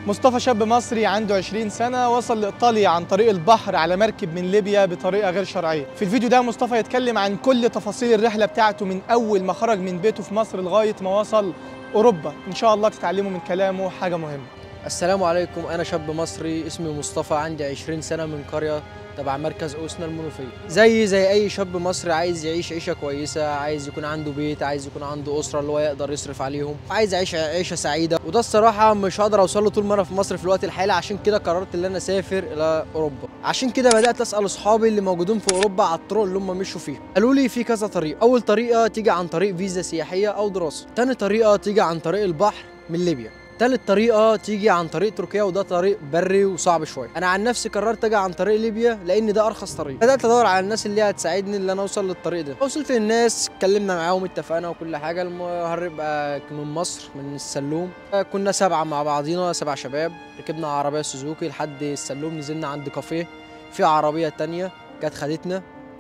مصطفى شاب مصري عنده 20 سنة وصل لإيطاليا عن طريق البحر على مركب من ليبيا بطريقة غير شرعية في الفيديو ده مصطفى يتكلم عن كل تفاصيل الرحلة بتاعته من أول ما خرج من بيته في مصر لغاية ما وصل أوروبا إن شاء الله تتعلموا من كلامه حاجة مهمة السلام عليكم انا شاب مصري اسمي مصطفى عندي 20 سنه من قريه تبع مركز اوسنا المنوفيه زي زي اي شاب مصري عايز يعيش عيشه كويسه عايز يكون عنده بيت عايز يكون عنده اسره اللي هو يقدر يصرف عليهم عايز يعيش عيشه سعيده وده الصراحه مش هقدر اوصل له طول ما انا في مصر في الوقت الحالي عشان كده قررت ان انا اسافر الى اوروبا عشان كده بدات اسال اصحابي اللي موجودين في اوروبا على الطرق اللي هم مشوا فيها قالوا لي في كذا طريقه اول طريقه تيجي عن طريق فيزا سياحيه او دراسه تاني طريقه تيجي عن طريق البحر من ليبيا تالت طريقة تيجي عن طريق تركيا وده طريق بري وصعب شوية أنا عن نفسي قررت أجي عن طريق ليبيا لأن ده أرخص طريق بدأت أدور على الناس اللي هتساعدني إن أنا أوصل للطريق ده وصلت للناس اتكلمنا معاهم اتفقنا وكل حاجة المهرب بقى من مصر من السلوم كنا سبعة مع بعضينا سبع شباب ركبنا عربية سوزوكي لحد السلوم نزلنا عند كافيه في عربية تانية جت خدتنا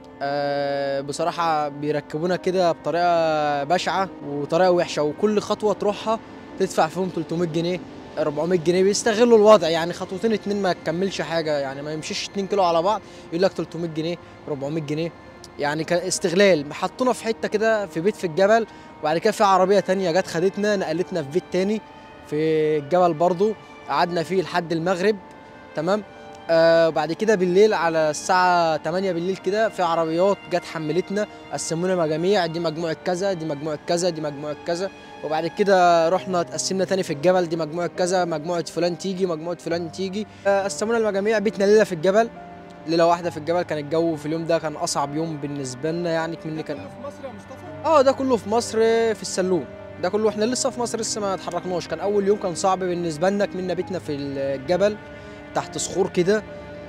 أه بصراحة بيركبونا كده بطريقة بشعة وطريقة وحشة وكل خطوة تروحها تدفع فيهم 300 جنيه 400 جنيه بيستغلوا الوضع يعني خطوتين اتنين ما تكملش حاجه يعني ما يمشيش 2 كيلو على بعض يقول لك 300 جنيه 400 جنيه يعني كان استغلال حطونا في حته كده في بيت في الجبل وبعد كده في عربيه تانية جت خدتنا نقلتنا في بيت تاني في الجبل برضو قعدنا فيه لحد المغرب تمام آه وبعد كده بالليل على الساعة 8 بالليل كده في عربيات جت حملتنا قسمونا مجاميع دي مجموعة كذا دي مجموعة كذا دي مجموعة كذا وبعد كده رحنا اتقسمنا تاني في الجبل دي مجموعة كذا مجموعة فلان تيجي مجموعة فلان تيجي آه قسمونا المجاميع بيتنا ليلة في الجبل ليلة واحدة في الجبل كان الجو في اليوم ده كان أصعب يوم بالنسبة لنا يعني كمان كان في مصر يا مصطفى؟ اه ده كله في مصر في السلوم ده كله احنا لسه في مصر لسه ما اتحركناش كان اول يوم كان صعب بالنسبه لنا كملنا بيتنا في الجبل تحت صخور كده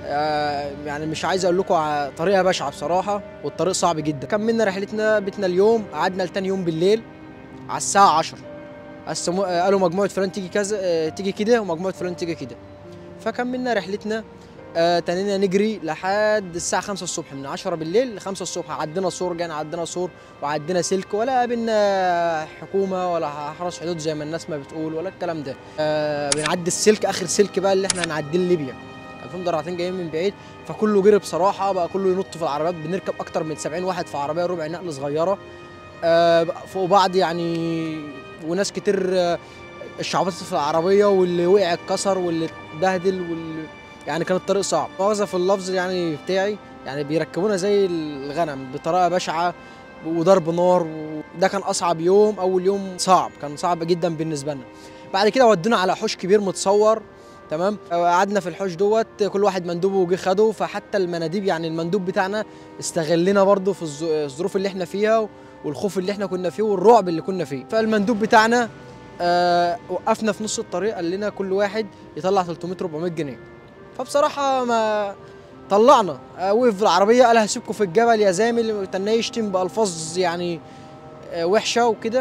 آه يعني مش عايز اقول لكم على طريقه بشعه بصراحه والطريق صعب جدا كملنا رحلتنا بيتنا اليوم قعدنا لتاني يوم بالليل على الساعه 10 قسموا قالوا مجموعه فلان تيجي كذا آه تيجي كده ومجموعه فلان تيجي كده فكملنا رحلتنا آه تنينا نجري لحد الساعة 5 الصبح من 10 بالليل ل 5 الصبح عدينا سور جانا عدينا سور وعدينا سلك ولا قابلنا حكومة ولا حرس حدود زي ما الناس ما بتقول ولا الكلام ده آه بنعدي السلك آخر سلك بقى اللي احنا هنعديه ليبيا كان في مدرعتين جايين من بعيد فكله جري بصراحة بقى كله ينط في العربيات بنركب أكتر من 70 واحد في عربية ربع نقل صغيرة آه فوق بعض يعني وناس كتير آه الشعبات في العربية واللي وقع اتكسر واللي اتبهدل واللي يعني كان الطريق صعب مؤاخذة في اللفظ يعني بتاعي يعني بيركبونا زي الغنم بطريقة بشعة وضرب نار وده كان أصعب يوم أول يوم صعب كان صعب جدا بالنسبة لنا بعد كده ودونا على حوش كبير متصور تمام قعدنا في الحوش دوت كل واحد مندوبه وجه خده فحتى المناديب يعني المندوب بتاعنا استغلنا برضه في الظروف اللي احنا فيها والخوف اللي احنا كنا فيه والرعب اللي كنا فيه فالمندوب بتاعنا آه وقفنا في نص الطريق قال لنا كل واحد يطلع 300 400 جنيه فبصراحه ما طلعنا وقف في العربيه قال هسيبكم في الجبل يا زامل تناه يشتم بالفاظ يعني وحشه وكده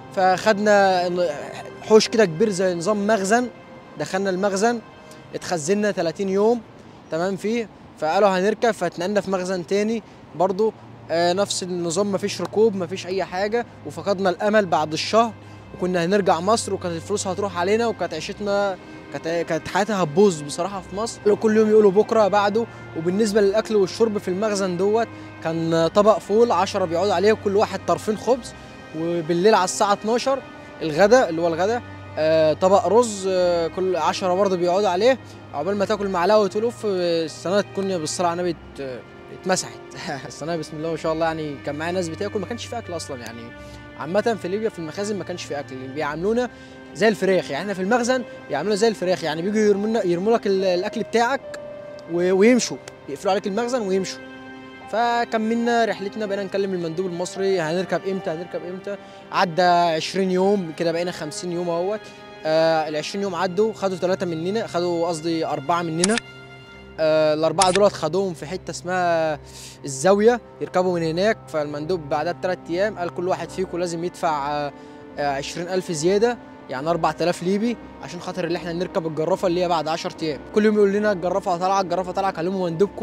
فخدنا حوش كده كبير زي نظام مخزن دخلنا المخزن اتخزنا 30 يوم تمام فيه فقالوا هنركب فاتنقلنا في مخزن تاني برضو آه نفس النظام مفيش ركوب مفيش اي حاجه وفقدنا الامل بعد الشهر وكنا هنرجع مصر وكانت الفلوس هتروح علينا وكانت عيشتنا كانت كانت حياتها هتبوظ بصراحه في مصر كل يوم يقولوا بكره بعده وبالنسبه للاكل والشرب في المخزن دوت كان طبق فول 10 بيقعدوا عليه وكل واحد طرفين خبز وبالليل على الساعه 12 الغداء اللي هو الغداء آه طبق رز آه كل 10 برضه بيقعدوا عليه عقبال ما تاكل معلقه وتلف الصينيه تكون بالصلاه على النبي اتمسحت الصينيه بسم الله ما شاء الله يعني كان معايا ناس بتاكل ما كانش في اكل اصلا يعني عامة في ليبيا في المخازن ما كانش في اكل بيعاملونا زي الفراخ يعني احنا في المخزن بيعملونا زي الفراخ يعني بيجوا يرموا يرموا لك الاكل بتاعك ويمشوا يقفلوا عليك المخزن ويمشوا فكملنا رحلتنا بقينا نكلم المندوب المصري هنركب امتى هنركب امتى عدى 20 يوم كده بقينا 50 يوم اهوت آه ال 20 يوم عدوا خدوا ثلاثة مننا خدوا قصدي أربعة مننا آه الأربعة دولت خدوهم في حتة اسمها الزاوية يركبوا من هناك فالمندوب بعدها بثلاث أيام قال كل واحد فيكم لازم يدفع آه عشرين ألف زيادة يعني 4000 ليبي عشان خاطر اللي احنا نركب الجرافه اللي هي بعد 10 ايام كل يوم يقول لنا الجرافه طالعه الجرافه طالعه كلموا مندوبكم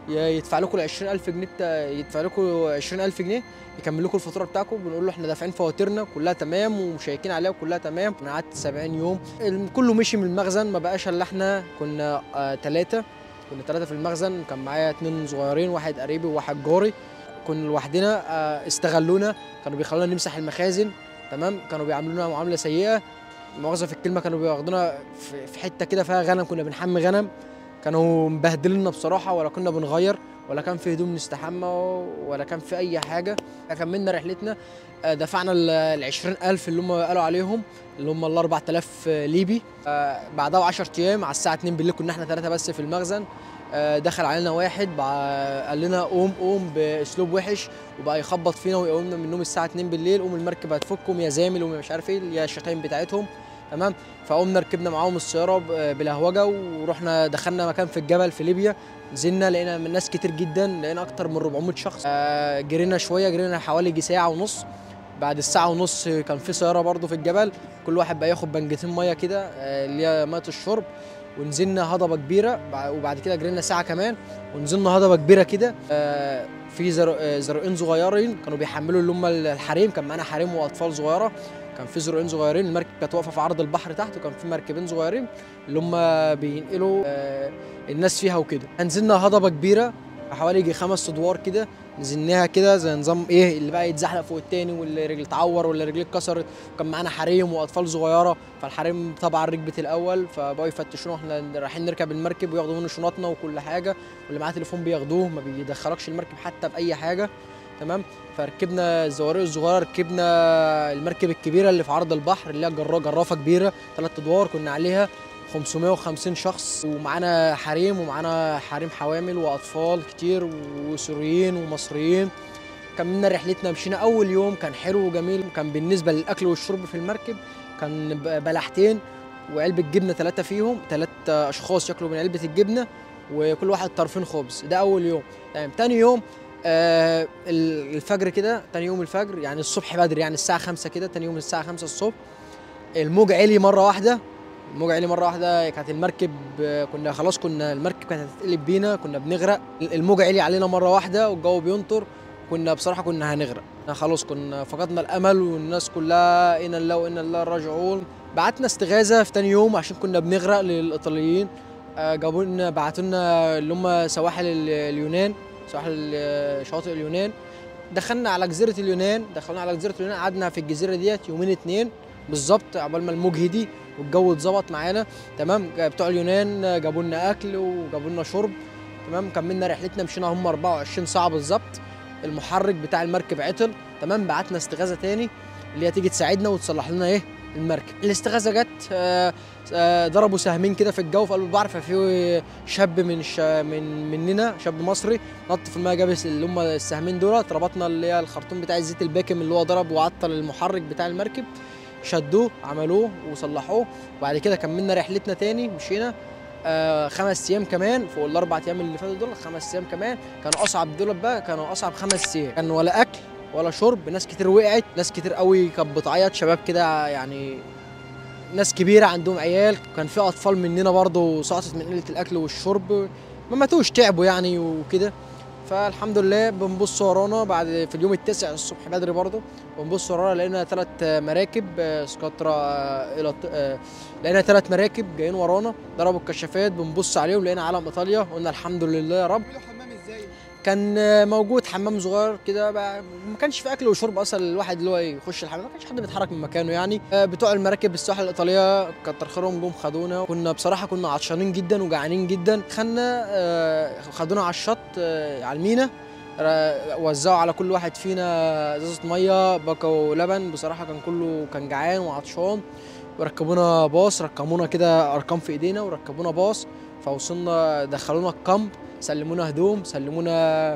يا يدفع لكم ال 20000 جنيه بتا... يدفع لكم 20000 جنيه يكمل لكم الفاتوره بتاعكم بنقول له احنا دافعين فواتيرنا كلها تمام ومشيكين عليها وكلها تمام انا قعدت 70 يوم ال- كله مشي من المخزن ما بقاش الا احنا كنا ثلاثه كنا ثلاثه في المخزن كان معايا اتنين صغيرين واحد قريبي وواحد جاري كنا لوحدنا آه، استغلونا كانوا بيخلونا نمسح المخازن تمام كانوا بيعاملونا معامله سيئه مؤاخذه في الكلمه كانوا بياخدونا في في حته كده فيها غنم كنا بنحمي غنم كانوا مبهدليننا بصراحه ولا كنا بنغير ولا كان في هدوم نستحمى ولا كان في اي حاجه كملنا رحلتنا آه، دفعنا ال 20000 اللي هم قالوا عليهم اللي هم ال 4000 ليبي آه، بعدها ب 10 ايام على الساعه 2 بالليل كنا احنا ثلاثه بس في المخزن آه، دخل علينا واحد بقى- قال لنا قوم قوم باسلوب وحش وبقى يخبط فينا ويقومنا من النوم الساعه 2 بالليل قوم المركب هتفكم يا زامل ومش مش عارف ايه يا الشتايم بتاعتهم تمام فقمنا ركبنا معاهم السياره ب- بلهوجه ورحنا دخلنا مكان في الجبل في ليبيا نزلنا لقينا من ناس كتير جدا لقينا اكتر من 400 شخص آه، جرينا شويه جرينا حوالي يجي ساعه ونص بعد الساعه ونص كان في سياره برضو في الجبل كل واحد بقى ياخد بنجتين ميه كده آه، اللي هي ميه الشرب ونزلنا هضبه كبيره بع- وبعد كده جرينا ساعه كمان ونزلنا هضبه كبيره كده آه، في زر- آه، زرقين صغيرين كانوا بيحملوا اللي هم الحريم كان معانا حريم واطفال صغيره كان في زرقين صغيرين المركب كانت واقفه في عرض البحر تحت وكان في مركبين صغيرين اللي هم بينقلوا آه، الناس فيها وكده نزلنا هضبه كبيره حوالي يجي خمس ادوار كده نزلناها كده زي نظام ايه اللي بقى يتزحلق فوق التاني واللي رجل اتعور واللي رجليه اتكسرت وكان معانا حريم واطفال صغيره فالحريم طبعا ركبت الاول فبقوا يفتشونا واحنا رايحين نركب المركب وياخدوا منه شنطنا وكل حاجه واللي معاه تليفون بياخدوه ما بيدخلكش المركب حتى باي حاجه تمام فركبنا الزوارق الصغيره ركبنا المركب الكبيره اللي في عرض البحر اللي هي جرا- جرافه كبيره ثلاث ادوار كنا عليها 550 شخص ومعانا حريم ومعانا حريم حوامل واطفال كتير وسوريين ومصريين كملنا رحلتنا مشينا اول يوم كان حلو وجميل كان بالنسبه للاكل والشرب في المركب كان ب- بلحتين وعلبه جبنه ثلاثه فيهم ثلاث اشخاص ياكلوا من علبه الجبنه وكل واحد طرفين خبز ده اول يوم تمام تاني يوم آه ال- الفجر كده تاني يوم الفجر يعني الصبح بدري يعني الساعه 5 كده تاني يوم الساعه 5 الصبح الموج عالي مره واحده الموج عالي مره واحده كانت المركب آه، كنا خلاص كنا المركب كانت هتتقلب بينا كنا بنغرق الموج عالي علينا مره واحده والجو بينطر كنا بصراحه كنا هنغرق إحنا خلاص كنا فقدنا الامل والناس كلها انا الله وانا الله راجعون بعتنا استغاثه في تاني يوم عشان كنا بنغرق للايطاليين آه، جابوا لنا بعتوا لنا اللي هم سواحل ال- اليونان سواحل ال- شواطئ اليونان دخلنا على جزيره اليونان دخلنا على جزيره اليونان قعدنا في الجزيره ديت يومين اتنين بالظبط عقبال ما الموج هدي والجو اتظبط معانا تمام بتوع اليونان جابوا لنا اكل وجابوا لنا شرب تمام كملنا رحلتنا مشينا هم 24 ساعه بالظبط المحرك بتاع المركب عطل تمام بعتنا استغاثه تاني اللي هي تيجي تساعدنا وتصلح لنا ايه المركب الاستغاثه جت آه، آه، ضربوا سهمين كده في الجو في قلب البحر ففي شاب من ش... من مننا شاب مصري نط في الماء جاب اللي هم السهمين دول ربطنا اللي هي الخرطوم بتاع الزيت الباكم اللي هو ضرب وعطل المحرك بتاع المركب شدوه عملوه وصلحوه وبعد كده كملنا رحلتنا تاني مشينا آه خمس ايام كمان فوق الاربع ايام اللي فاتوا دول خمس ايام كمان كانوا اصعب دول بقى كانوا اصعب خمس ايام كان ولا اكل ولا شرب ناس كتير وقعت ناس كتير قوي كانت بتعيط شباب كده يعني ناس كبيره عندهم عيال كان في اطفال مننا برضه سقطت من قله الاكل والشرب ما ماتوش تعبوا يعني وكده فالحمد لله بنبص ورانا بعد في اليوم التاسع الصبح بدري برضه بنبص ورانا لقينا ثلاث مراكب آه، سكاترا آه، الى آه، لقينا ثلاث مراكب جايين ورانا ضربوا الكشافات بنبص عليهم لقينا علم ايطاليا قلنا الحمد لله يا رب بيعملوا حمام ازاي؟ كان آه، موجود حمام صغير كده بقى ما كانش في اكل وشرب اصلا الواحد اللي هو يخش الحمام ما كانش حد بيتحرك من مكانه يعني آه، بتوع المراكب الساحل الايطاليه كتر خيرهم جم خدونا كنا بصراحه كنا عطشانين جدا وجعانين جدا خدنا آه، خدونا على الشط آه، على المينا را- وزعوا على كل واحد فينا ازازه ميه باكو لبن بصراحه كان كله كان جعان وعطشان وركبونا باص ركبونا كده ارقام في ايدينا وركبونا باص فوصلنا دخلونا الكامب سلمونا هدوم سلمونا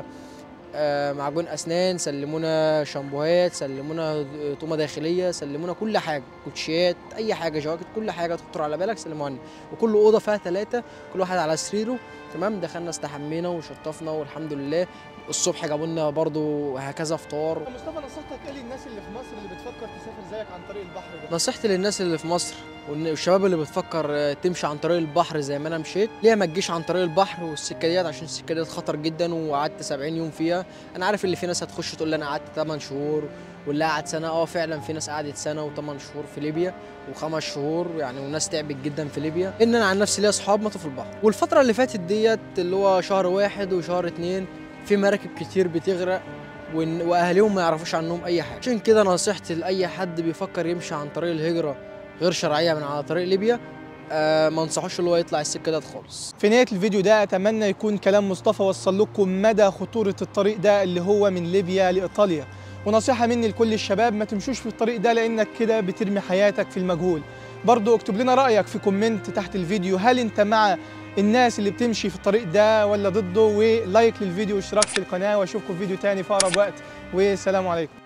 آه، معجون اسنان سلمونا شامبوهات سلمونا طومه داخليه سلمونا كل حاجه كوتشيات اي حاجه جواكت كل حاجه تخطر على بالك سلموها لنا وكل اوضه فيها ثلاثه كل واحد على سريره تمام دخلنا استحمينا وشطفنا والحمد لله الصبح جابوا لنا برضو هكذا فطار مصطفى نصيحتك ايه للناس اللي في مصر اللي بتفكر تسافر زيك عن طريق البحر ده نصيحتي للناس اللي في مصر والن- والشباب اللي بتفكر آه، تمشي عن طريق البحر زي ما انا مشيت ليه ما تجيش عن طريق البحر والسكه ديت عشان السكه ديت خطر جدا وقعدت 70 يوم فيها انا عارف اللي في ناس هتخش تقول لي انا قعدت 8 شهور واللي قعد سنه اه فعلا في ناس قعدت سنه و8 شهور في ليبيا وخمس شهور يعني وناس تعبت جدا في ليبيا ان انا عن نفسي ليا اصحاب ماتوا في البحر والفتره اللي فاتت ديت اللي هو شهر واحد وشهر اتنين في مراكب كتير بتغرق وإن- واهاليهم ما يعرفوش عنهم اي حاجه عشان كده نصيحتي لاي حد بيفكر يمشي عن طريق الهجره غير شرعيه من على طريق ليبيا آه ما انصحوش اللي هو يطلع السكه ديت خالص في نهايه الفيديو ده اتمنى يكون كلام مصطفى وصل لكم مدى خطوره الطريق ده اللي هو من ليبيا لايطاليا ونصيحه مني لكل الشباب ما تمشوش في الطريق ده لانك كده بترمي حياتك في المجهول برضو اكتب لنا رايك في كومنت تحت الفيديو هل انت مع الناس اللي بتمشي في الطريق ده ولا ضده ولايك للفيديو واشتراك في القناه واشوفكم في فيديو تاني في اقرب وقت والسلام عليكم